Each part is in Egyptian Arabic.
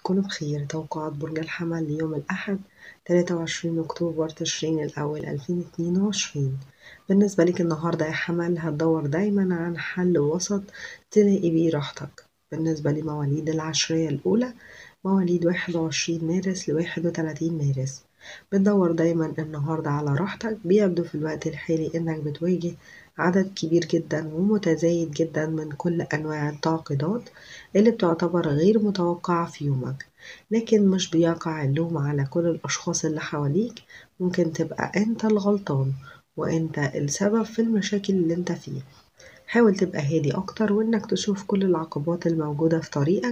تكونوا بخير توقعات برج الحمل ليوم الأحد 23 أكتوبر تشرين الأول 2022 بالنسبة لك النهاردة يا حمل هتدور دايما عن حل وسط تلاقي بيه راحتك بالنسبة لمواليد العشرية الأولى مواليد 21 مارس ل 31 مارس بتدور دايما النهاردة على راحتك بيبدو في الوقت الحالي إنك بتواجه عدد كبير جدا ومتزايد جدا من كل أنواع التعقيدات اللي بتعتبر غير متوقعة في يومك لكن مش بيقع اللوم على كل الأشخاص اللي حواليك ممكن تبقى أنت الغلطان وأنت السبب في المشاكل اللي أنت فيه حاول تبقى هادي أكتر وإنك تشوف كل العقبات الموجودة في طريقك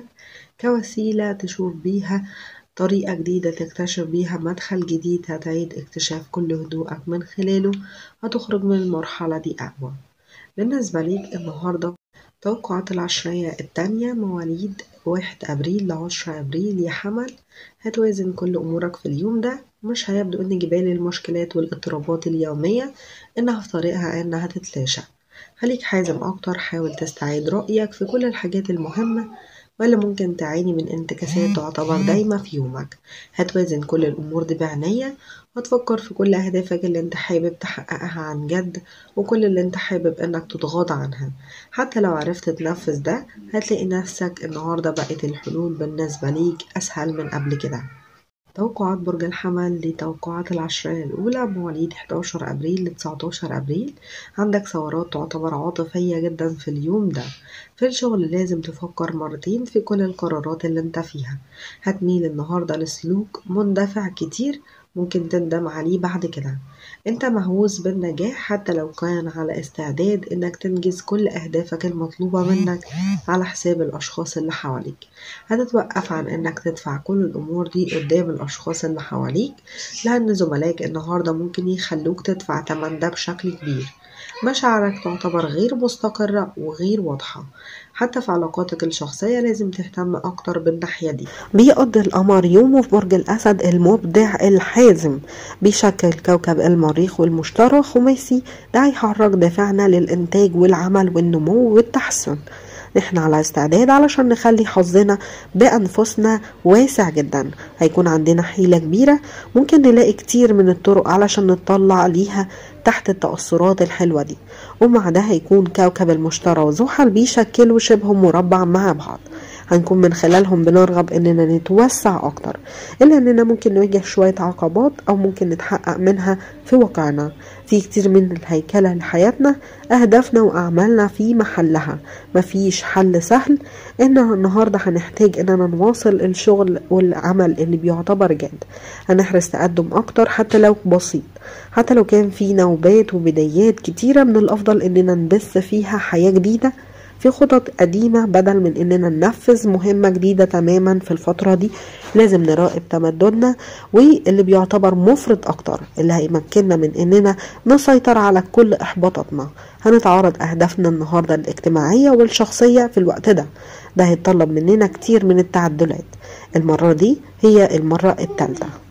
كوسيلة تشوف بيها طريقة جديدة تكتشف بيها مدخل جديد هتعيد اكتشاف كل هدوءك من خلاله هتخرج من المرحلة دي أقوى بالنسبة ليك النهاردة توقعات العشرية التانية مواليد واحد أبريل لعشرة أبريل يا حمل هتوازن كل أمورك في اليوم ده مش هيبدو إن جبال المشكلات والاضطرابات اليومية إنها في طريقها إنها تتلاشى خليك حازم أكتر حاول تستعيد رأيك في كل الحاجات المهمة واللي ممكن تعاني من انتكاسات تعتبر دايمة في يومك هتوازن كل الأمور دي بعناية وتفكر في كل أهدافك اللي انت حابب تحققها عن جد وكل اللي انت حابب انك تتغاضى عنها حتى لو عرفت تنفذ ده هتلاقي نفسك النهاردة بقت الحلول بالنسبة ليك أسهل من قبل كده توقعات برج الحمل لتوقعات العشرية الأولى مواليد 11 أبريل ل 19 أبريل عندك ثورات تعتبر عاطفية جدا في اليوم ده في الشغل لازم تفكر مرتين في كل القرارات اللي انت فيها هتميل النهاردة لسلوك مندفع كتير ممكن تندم عليه بعد كده انت مهووس بالنجاح حتى لو كان على استعداد انك تنجز كل اهدافك المطلوبة منك على حساب الاشخاص اللي حواليك هتتوقف عن انك تدفع كل الامور دي قدام الاشخاص اللي حواليك لان زملائك النهاردة ممكن يخلوك تدفع تمن ده بشكل كبير مشاعرك تعتبر غير مستقرة وغير واضحة حتى في علاقاتك الشخصية لازم تهتم أكتر بالناحية دي بيقضي القمر يومه في برج الأسد المبدع الحازم بيشكل كوكب المريخ والمشتري خماسي ده هيحرك دافعنا للإنتاج والعمل والنمو والتحسن احنا على استعداد علشان نخلي حظنا بأنفسنا واسع جدا هيكون عندنا حيلة كبيرة ممكن نلاقي كتير من الطرق علشان نطلع ليها تحت التأثرات الحلوة دي ومع ده هيكون كوكب المشتري وزحل بيشكلوا شبه مربع مع بعض هنكون من خلالهم بنرغب اننا نتوسع اكتر الا اننا ممكن نواجه شوية عقبات او ممكن نتحقق منها في واقعنا في كتير من الهيكلة لحياتنا اهدافنا واعمالنا في محلها مفيش حل سهل ان النهاردة هنحتاج اننا نواصل الشغل والعمل اللي بيعتبر جاد هنحرص تقدم اكتر حتى لو بسيط حتى لو كان في نوبات وبدايات كتيرة من الافضل اننا نبث فيها حياة جديدة في خطط قديمة بدل من إننا ننفذ مهمة جديدة تماما في الفترة دي لازم نراقب تمددنا واللي بيعتبر مفرط أكتر اللي هيمكننا من إننا نسيطر على كل إحباطاتنا هنتعارض أهدافنا النهاردة الاجتماعية والشخصية في الوقت ده ده هيتطلب مننا كتير من التعدلات المرة دي هي المرة الثالثة